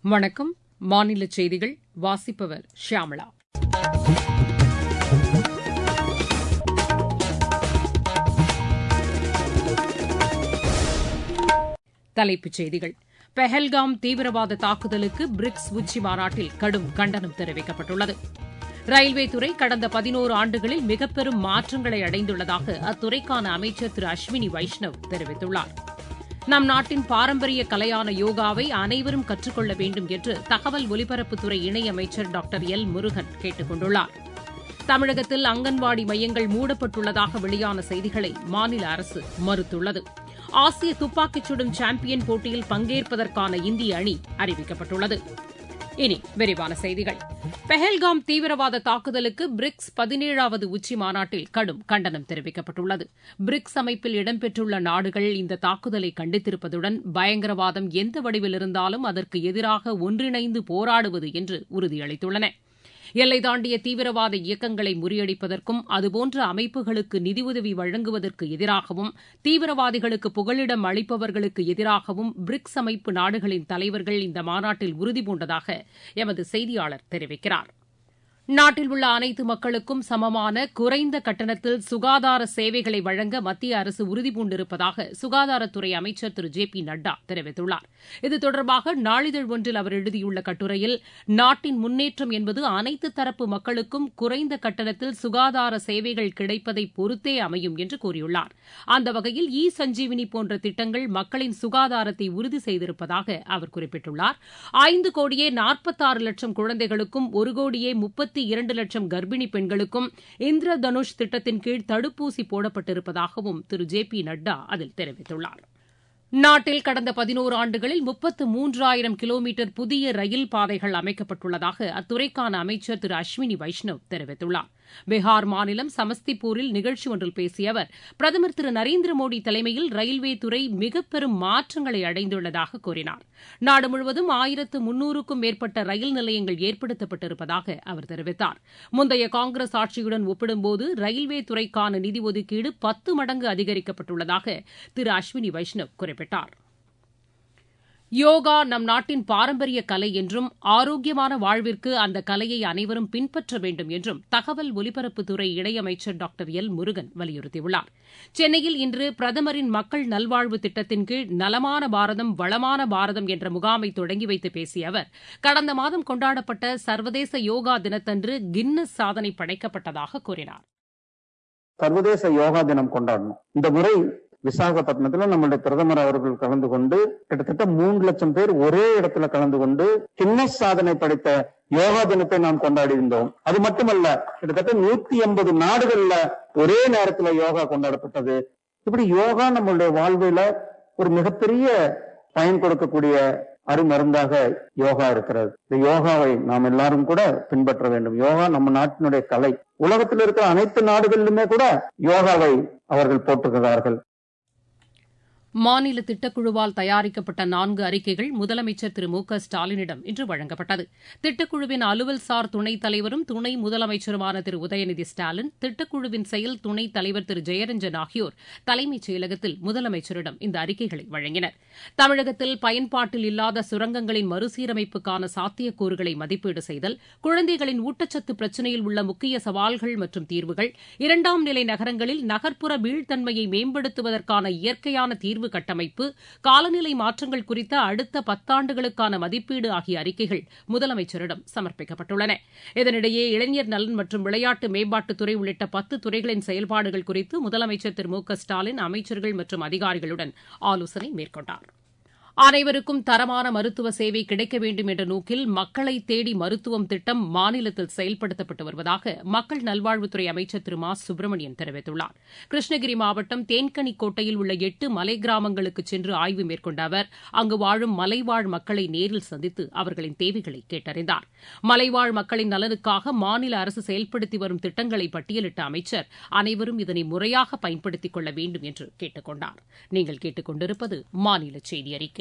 வணக்கம் மாநில செய்திகள் வாசிப்பவர் ஷியாமளா தலைப்புச் செய்திகள் பெஹல்காம் தீவிரவாத தாக்குதலுக்கு பிரிக்ஸ் உச்சி மாநாட்டில் கடும் கண்டனம் தெரிவிக்கப்பட்டுள்ளது ரயில்வே துறை கடந்த பதினோரு ஆண்டுகளில் மிகப்பெரும் மாற்றங்களை அடைந்துள்ளதாக அத்துறைக்கான அமைச்சர் திரு அஸ்வினி வைஷ்ணவ் தெரிவித்துள்ளார் நம் நாட்டின் பாரம்பரிய கலையான யோகாவை அனைவரும் கற்றுக்கொள்ள வேண்டும் என்று தகவல் ஒலிபரப்புத்துறை இணையமைச்சர் டாக்டர் எல் முருகன் கேட்டுக் கொண்டுள்ளார் தமிழகத்தில் அங்கன்வாடி மையங்கள் மூடப்பட்டுள்ளதாக வெளியான செய்திகளை மாநில அரசு மறுத்துள்ளது ஆசிய துப்பாக்கிச் சுடும் சாம்பியன் போட்டியில் பங்கேற்பதற்கான இந்திய அணி அறிவிக்கப்பட்டுள்ளது இனி விரிவான செய்திகள் பெஹல்காம் தீவிரவாத தாக்குதலுக்கு பிரிக்ஸ் பதினேழாவது உச்சி மாநாட்டில் கடும் கண்டனம் தெரிவிக்கப்பட்டுள்ளது பிரிக்ஸ் அமைப்பில் இடம்பெற்றுள்ள நாடுகள் இந்த தாக்குதலை கண்டித்திருப்பதுடன் பயங்கரவாதம் எந்த வடிவில் இருந்தாலும் அதற்கு எதிராக ஒன்றிணைந்து போராடுவது என்று உறுதியளித்துள்ளன எல்லை தாண்டிய தீவிரவாத இயக்கங்களை முறியடிப்பதற்கும் அதுபோன்ற அமைப்புகளுக்கு நிதியுதவி வழங்குவதற்கு எதிராகவும் தீவிரவாதிகளுக்கு புகலிடம் அளிப்பவர்களுக்கு எதிராகவும் பிரிக்ஸ் அமைப்பு நாடுகளின் தலைவர்கள் இந்த மாநாட்டில் உறுதிபூண்டதாக எமது செய்தியாளர் தெரிவிக்கிறார் நாட்டில் உள்ள அனைத்து மக்களுக்கும் சமமான குறைந்த கட்டணத்தில் சுகாதார சேவைகளை வழங்க மத்திய அரசு உறுதிபூண்டிருப்பதாக சுகாதாரத்துறை அமைச்சர் திரு ஜே பி நட்டா தெரிவித்துள்ளார் இது தொடர்பாக நாளிதழ் ஒன்றில் அவர் எழுதியுள்ள கட்டுரையில் நாட்டின் முன்னேற்றம் என்பது அனைத்து தரப்பு மக்களுக்கும் குறைந்த கட்டணத்தில் சுகாதார சேவைகள் கிடைப்பதை பொறுத்தே அமையும் என்று கூறியுள்ளார் அந்த வகையில் இ சஞ்சீவினி போன்ற திட்டங்கள் மக்களின் சுகாதாரத்தை உறுதி செய்திருப்பதாக அவர் குறிப்பிட்டுள்ளார் ஐந்து கோடியே நாற்பத்தாறு லட்சம் குழந்தைகளுக்கும் ஒரு கோடியே முப்பத்தி முப்பத்தி இரண்டு லட்சம் கர்ப்பிணி பெண்களுக்கும் இந்திர தனுஷ் திட்டத்தின் கீழ் தடுப்பூசி போடப்பட்டிருப்பதாகவும் திரு ஜே பி நட்டா அதில் தெரிவித்துள்ளார் நாட்டில் கடந்த பதினோரு ஆண்டுகளில் முப்பத்து மூன்றாயிரம் கிலோமீட்டர் புதிய ரயில் பாதைகள் அமைக்கப்பட்டுள்ளதாக அத்துறைக்கான அமைச்சர் திரு அஸ்வினி வைஷ்ணவ் தெரிவித்துள்ளார் பீகார் மாநிலம் சமஸ்திபூரில் நிகழ்ச்சி ஒன்றில் பேசிய அவர் பிரதமர் திரு நரேந்திர மோடி தலைமையில் ரயில்வே துறை மிகப்பெரும் மாற்றங்களை அடைந்துள்ளதாக கூறினார் நாடு முழுவதும் ஆயிரத்து முன்னூறுக்கும் மேற்பட்ட ரயில் நிலையங்கள் ஏற்படுத்தப்பட்டிருப்பதாக அவர் தெரிவித்தார் முந்தைய காங்கிரஸ் ஆட்சியுடன் ஒப்பிடும்போது ரயில்வே துறைக்கான நிதி ஒதுக்கீடு பத்து மடங்கு அதிகரிக்கப்பட்டுள்ளதாக திரு அஸ்வினி வைஷ்ணவ் குறிப்பிட்டார் யோகா நம் நாட்டின் பாரம்பரிய கலை என்றும் ஆரோக்கியமான வாழ்விற்கு அந்த கலையை அனைவரும் பின்பற்ற வேண்டும் என்றும் தகவல் ஒலிபரப்புத்துறை இணையமைச்சர் டாக்டர் எல் முருகன் வலியுறுத்தியுள்ளார் சென்னையில் இன்று பிரதமரின் மக்கள் நல்வாழ்வு திட்டத்தின் கீழ் நலமான பாரதம் வளமான பாரதம் என்ற முகாமை தொடங்கி வைத்து பேசிய அவர் கடந்த மாதம் கொண்டாடப்பட்ட சர்வதேச யோகா தினத்தன்று கின்னஸ் சாதனை படைக்கப்பட்டதாக கூறினார் சர்வதேச யோகா தினம் கொண்டாடணும் இந்த முறை விசாகப்பட்டினத்துல நம்மளுடைய பிரதமர் அவர்கள் கலந்து கொண்டு கிட்டத்தட்ட மூன்று லட்சம் பேர் ஒரே இடத்துல கலந்து கொண்டு கின்னஸ் சாதனை படைத்த யோகா தினத்தை நாம் கொண்டாடி இருந்தோம் அது மட்டுமல்ல கிட்டத்தட்ட நூத்தி எண்பது நாடுகள்ல ஒரே நேரத்துல யோகா கொண்டாடப்பட்டது இப்படி யோகா நம்மளுடைய வாழ்வில ஒரு மிகப்பெரிய பயன் கொடுக்கக்கூடிய அருமருந்தாக யோகா இருக்கிறது இந்த யோகாவை நாம் எல்லாரும் கூட பின்பற்ற வேண்டும் யோகா நம்ம நாட்டினுடைய கலை உலகத்தில் இருக்கிற அனைத்து நாடுகளிலுமே கூட யோகாவை அவர்கள் போற்றுகிறார்கள் மாநில திட்டக்குழுவால் தயாரிக்கப்பட்ட நான்கு அறிக்கைகள் முதலமைச்சர் திரு மு க ஸ்டாலினிடம் இன்று வழங்கப்பட்டது திட்டக்குழுவின் அலுவல் சார் துணைத் தலைவரும் துணை முதலமைச்சருமான திரு உதயநிதி ஸ்டாலின் திட்டக்குழுவின் செயல் துணைத் தலைவர் திரு ஜெயரஞ்சன் ஆகியோர் தலைமைச் செயலகத்தில் முதலமைச்சரிடம் இந்த அறிக்கைகளை வழங்கினர் தமிழகத்தில் பயன்பாட்டில் இல்லாத சுரங்கங்களின் மறுசீரமைப்புக்கான சாத்தியக்கூறுகளை மதிப்பீடு செய்தல் குழந்தைகளின் ஊட்டச்சத்து பிரச்சினையில் உள்ள முக்கிய சவால்கள் மற்றும் தீர்வுகள் இரண்டாம் நிலை நகரங்களில் நகர்ப்புற வீழ்த்தன்மையை மேம்படுத்துவதற்கான இயற்கையான தீர்வு கட்டமைப்பு காலநிலை மாற்றங்கள் குறித்த அடுத்த பத்தாண்டுகளுக்கான மதிப்பீடு ஆகிய அறிக்கைகள் முதலமைச்சரிடம் சமர்ப்பிக்கப்பட்டுள்ளன இதனிடையே இளைஞர் நலன் மற்றும் விளையாட்டு மேம்பாட்டுத்துறை உள்ளிட்ட பத்து துறைகளின் செயல்பாடுகள் குறித்து முதலமைச்சர் திரு மு க ஸ்டாலின் அமைச்சர்கள் மற்றும் அதிகாரிகளுடன் ஆலோசனை மேற்கொண்டார் அனைவருக்கும் தரமான மருத்துவ சேவை கிடைக்க வேண்டும் என்ற நோக்கில் மக்களை தேடி மருத்துவம் திட்டம் மாநிலத்தில் செயல்படுத்தப்பட்டு வருவதாக மக்கள் நல்வாழ்வுத்துறை அமைச்சர் திரு மா சுப்பிரமணியன் தெரிவித்துள்ளார் கிருஷ்ணகிரி மாவட்டம் தேன்கனிக்கோட்டையில் உள்ள எட்டு மலை கிராமங்களுக்கு சென்று ஆய்வு மேற்கொண்ட அவர் அங்கு வாழும் மலைவாழ் மக்களை நேரில் சந்தித்து அவர்களின் தேவைகளை கேட்டறிந்தார் மலைவாழ் மக்களின் நலனுக்காக மாநில அரசு செயல்படுத்தி வரும் திட்டங்களை பட்டியலிட்ட அமைச்சர் அனைவரும் இதனை முறையாக பயன்படுத்திக் கொள்ள வேண்டும் என்று கேட்டுக் கொண்டார் நீங்கள் கேட்டுக் கொண்டிருப்பது மாநில செய்தி அறிக்கை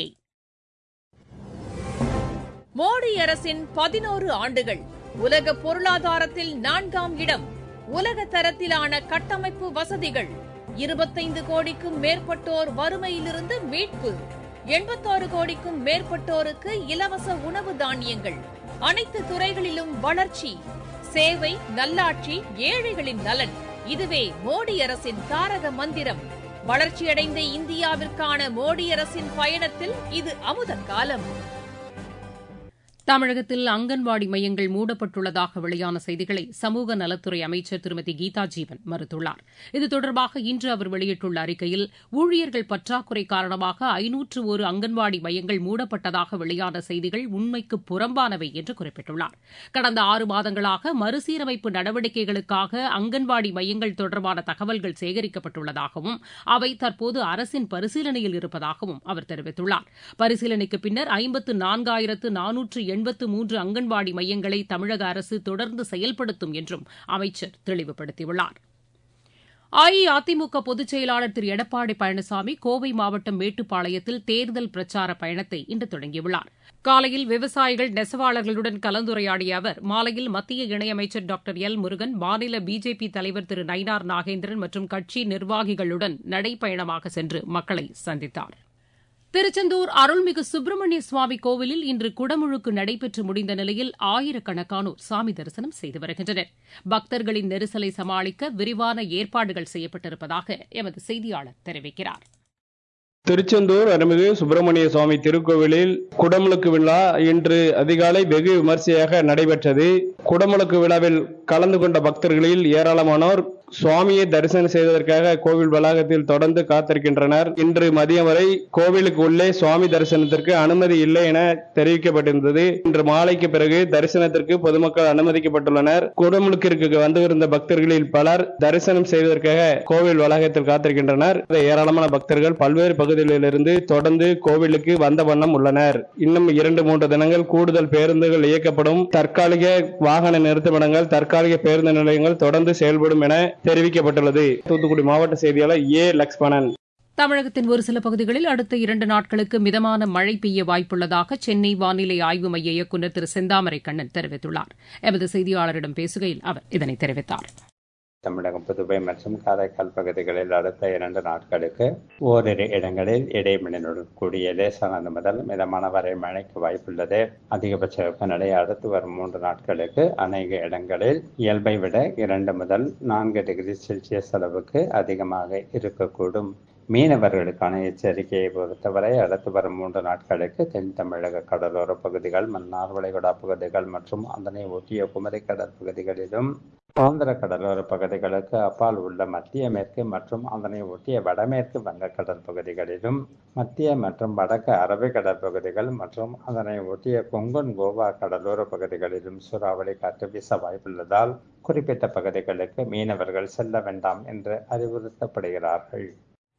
மோடி அரசின் பதினோரு ஆண்டுகள் உலக பொருளாதாரத்தில் நான்காம் இடம் உலக தரத்திலான கட்டமைப்பு வசதிகள் இருபத்தைந்து கோடிக்கும் மேற்பட்டோர் வறுமையிலிருந்து மீட்பு எண்பத்தாறு கோடிக்கும் மேற்பட்டோருக்கு இலவச உணவு தானியங்கள் அனைத்து துறைகளிலும் வளர்ச்சி சேவை நல்லாட்சி ஏழைகளின் நலன் இதுவே மோடி அரசின் தாரக மந்திரம் வளர்ச்சியடைந்த இந்தியாவிற்கான மோடி அரசின் பயணத்தில் இது அமுத காலம் தமிழகத்தில் அங்கன்வாடி மையங்கள் மூடப்பட்டுள்ளதாக வெளியான செய்திகளை சமூக நலத்துறை அமைச்சர் திருமதி கீதா ஜீவன் மறுத்துள்ளார் இது தொடர்பாக இன்று அவர் வெளியிட்டுள்ள அறிக்கையில் ஊழியர்கள் பற்றாக்குறை காரணமாக ஐநூற்று ஒரு அங்கன்வாடி மையங்கள் மூடப்பட்டதாக வெளியான செய்திகள் உண்மைக்கு புறம்பானவை என்று குறிப்பிட்டுள்ளார் கடந்த ஆறு மாதங்களாக மறுசீரமைப்பு நடவடிக்கைகளுக்காக அங்கன்வாடி மையங்கள் தொடர்பான தகவல்கள் சேகரிக்கப்பட்டுள்ளதாகவும் அவை தற்போது அரசின் பரிசீலனையில் இருப்பதாகவும் அவர் தெரிவித்துள்ளார் பரிசீலனைக்கு பின்னர் ஐம்பத்து நான்காயிரத்து நானூற்று எண்பத்து மூன்று அங்கன்வாடி மையங்களை தமிழக அரசு தொடர்ந்து செயல்படுத்தும் என்றும் அமைச்சர் தெளிவுபடுத்தியுள்ளார் அஇஅதிமுக பொதுச் செயலாளர் திரு எடப்பாடி பழனிசாமி கோவை மாவட்டம் மேட்டுப்பாளையத்தில் தேர்தல் பிரச்சார பயணத்தை இன்று தொடங்கியுள்ளார் காலையில் விவசாயிகள் நெசவாளர்களுடன் கலந்துரையாடிய அவர் மாலையில் மத்திய இணையமைச்சர் டாக்டர் எல் முருகன் மாநில பிஜேபி தலைவர் திரு நயினார் நாகேந்திரன் மற்றும் கட்சி நிர்வாகிகளுடன் நடைப்பயணமாக சென்று மக்களை சந்தித்தார் திருச்செந்தூர் அருள்மிகு சுப்பிரமணிய சுவாமி கோவிலில் இன்று குடமுழுக்கு நடைபெற்று முடிந்த நிலையில் ஆயிரக்கணக்கானோர் சாமி தரிசனம் செய்து வருகின்றனர் பக்தர்களின் நெரிசலை சமாளிக்க விரிவான ஏற்பாடுகள் செய்யப்பட்டிருப்பதாக எமது செய்தியாளர் தெரிவிக்கிறார் திருச்செந்தூர் அருள்மிகு சுப்பிரமணிய சுவாமி திருக்கோவிலில் குடமுழுக்கு விழா இன்று அதிகாலை வெகு விமர்சையாக நடைபெற்றது குடமுழுக்கு விழாவில் கலந்து கொண்ட பக்தர்களில் ஏராளமானோர் சுவாமியை தரிசனம் செய்வதற்காக கோவில் வளாகத்தில் தொடர்ந்து காத்திருக்கின்றனர் இன்று மதியம் வரை கோவிலுக்கு உள்ளே சுவாமி தரிசனத்திற்கு அனுமதி இல்லை என தெரிவிக்கப்பட்டிருந்தது இன்று மாலைக்கு பிறகு தரிசனத்திற்கு பொதுமக்கள் அனுமதிக்கப்பட்டுள்ளனர் குடமுழுக்கிற்கு வந்திருந்த பக்தர்களில் பலர் தரிசனம் செய்வதற்காக கோவில் வளாகத்தில் காத்திருக்கின்றனர் ஏராளமான பக்தர்கள் பல்வேறு பகுதிகளிலிருந்து தொடர்ந்து கோவிலுக்கு வந்த வண்ணம் உள்ளனர் இன்னும் இரண்டு மூன்று தினங்கள் கூடுதல் பேருந்துகள் இயக்கப்படும் தற்காலிக வாகன நிறுத்துமிடங்கள் தற்காலிக பேருந்து நிலையங்கள் தொடர்ந்து செயல்படும் என தெரிவிக்கப்பட்டுள்ளது தூத்துக்குடி மாவட்ட செய்தியாளர் ஏ லக்ஷ்மணன் தமிழகத்தின் ஒரு சில பகுதிகளில் அடுத்த இரண்டு நாட்களுக்கு மிதமான மழை பெய்ய வாய்ப்புள்ளதாக சென்னை வானிலை ஆய்வு மைய இயக்குநர் திரு செந்தாமரை கண்ணன் தெரிவித்துள்ளார் எமது செய்தியாளரிடம் பேசுகையில் அவர் இதனை தெரிவித்தார் தமிழகம் புதுவை மற்றும் காரைக்கால் பகுதிகளில் அடுத்த இரண்டு நாட்களுக்கு ஓரிரு இடங்களில் இடைமின்னலுடன் கூடிய லேசானது முதல் மிதமான வரை மழைக்கு வாய்ப்புள்ளது அதிகபட்ச வெப்பநிலை அடுத்து வரும் மூன்று நாட்களுக்கு அநேக இடங்களில் இயல்பை விட இரண்டு முதல் நான்கு டிகிரி செல்சியஸ் அளவுக்கு அதிகமாக இருக்கக்கூடும் மீனவர்களுக்கான எச்சரிக்கையை பொறுத்தவரை அடுத்து வரும் மூன்று நாட்களுக்கு தென் தமிழக கடலோர பகுதிகள் மன்னார் வளைகுடா பகுதிகள் மற்றும் அதனை ஒட்டிய குமரி கடற்பகுதிகளிலும் ஆந்திர கடலோர பகுதிகளுக்கு அப்பால் உள்ள மத்திய மேற்கு மற்றும் அதனை ஒட்டிய வடமேற்கு வங்கக்கடல் பகுதிகளிலும் மத்திய மற்றும் வடக்கு அரபிக்கடல் பகுதிகள் மற்றும் அதனை ஒட்டிய கொங்கன் கோவா கடலோர பகுதிகளிலும் சூறாவளி காற்று வீச வாய்ப்புள்ளதால் குறிப்பிட்ட பகுதிகளுக்கு மீனவர்கள் செல்ல வேண்டாம் என்று அறிவுறுத்தப்படுகிறார்கள்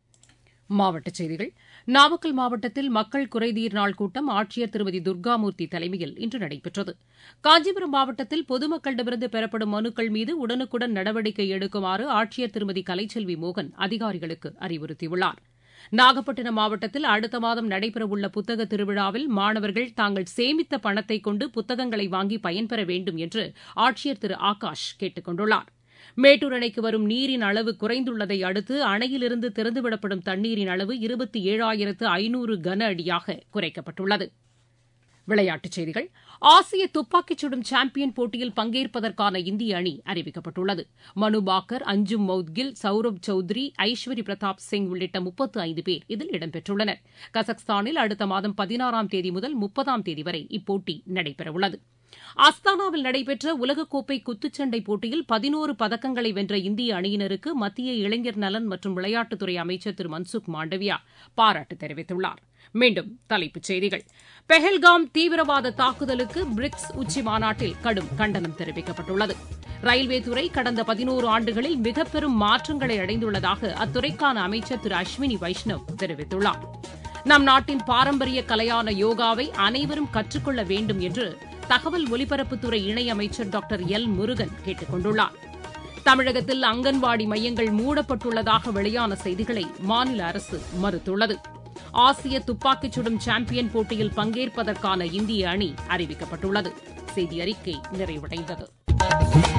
மாவட்டச் செய்திகள் நாமக்கல் மாவட்டத்தில் மக்கள் குறைதீர் நாள் கூட்டம் ஆட்சியர் திருமதி துர்காமூர்த்தி தலைமையில் இன்று நடைபெற்றது காஞ்சிபுரம் மாவட்டத்தில் பொதுமக்களிடமிருந்து பெறப்படும் மனுக்கள் மீது உடனுக்குடன் நடவடிக்கை எடுக்குமாறு ஆட்சியர் திருமதி கலைச்செல்வி மோகன் அதிகாரிகளுக்கு அறிவுறுத்தியுள்ளார் நாகப்பட்டினம் மாவட்டத்தில் அடுத்த மாதம் நடைபெறவுள்ள புத்தக திருவிழாவில் மாணவர்கள் தாங்கள் சேமித்த பணத்தை கொண்டு புத்தகங்களை வாங்கி பயன்பெற வேண்டும் என்று ஆட்சியர் திரு ஆகாஷ் கேட்டுக் கொண்டுள்ளார் மேட்டூர் அணைக்கு வரும் நீரின் அளவு குறைந்துள்ளதை அடுத்து அணையிலிருந்து திறந்துவிடப்படும் தண்ணீரின் அளவு இருபத்தி ஏழாயிரத்து ஐநூறு கன அடியாக குறைக்கப்பட்டுள்ளது விளையாட்டுச் செய்திகள் ஆசிய துப்பாக்கிச் சுடும் சாம்பியன் போட்டியில் பங்கேற்பதற்கான இந்திய அணி அறிவிக்கப்பட்டுள்ளது மனு பாக்கர் அஞ்சும் மௌத்கில் சௌரப் சௌத்ரி ஐஸ்வரி பிரதாப் சிங் உள்ளிட்ட முப்பத்து ஐந்து பேர் இதில் இடம்பெற்றுள்ளனர் கசக்ஸ்தானில் அடுத்த மாதம் பதினாறாம் தேதி முதல் முப்பதாம் தேதி வரை இப்போட்டி நடைபெறவுள்ளது அஸ்தானாவில் நடைபெற்ற உலகக்கோப்பை குத்துச்சண்டை போட்டியில் பதினோரு பதக்கங்களை வென்ற இந்திய அணியினருக்கு மத்திய இளைஞர் நலன் மற்றும் விளையாட்டுத்துறை அமைச்சர் திரு மன்சுக் மாண்டவியா பாராட்டு தெரிவித்துள்ளார் மீண்டும் தலைப்புச் செய்திகள் பெஹல்காம் தீவிரவாத தாக்குதலுக்கு பிரிக்ஸ் உச்சி மாநாட்டில் கடும் கண்டனம் தெரிவிக்கப்பட்டுள்ளது ரயில்வே துறை கடந்த பதினோரு ஆண்டுகளில் மிக பெரும் மாற்றங்களை அடைந்துள்ளதாக அத்துறைக்கான அமைச்சர் திரு அஸ்வினி வைஷ்ணவ் தெரிவித்துள்ளார் நம் நாட்டின் பாரம்பரிய கலையான யோகாவை அனைவரும் கற்றுக்கொள்ள வேண்டும் என்று தகவல் ஒலிபரப்புத்துறை இணையமைச்சர் டாக்டர் எல் முருகன் கேட்டுக் கொண்டுள்ளார் தமிழகத்தில் அங்கன்வாடி மையங்கள் மூடப்பட்டுள்ளதாக வெளியான செய்திகளை மாநில அரசு மறுத்துள்ளது ஆசிய துப்பாக்கிச் சுடும் சாம்பியன் போட்டியில் பங்கேற்பதற்கான இந்திய அணி அறிவிக்கப்பட்டுள்ளது செய்தி அறிக்கை நிறைவடைந்தது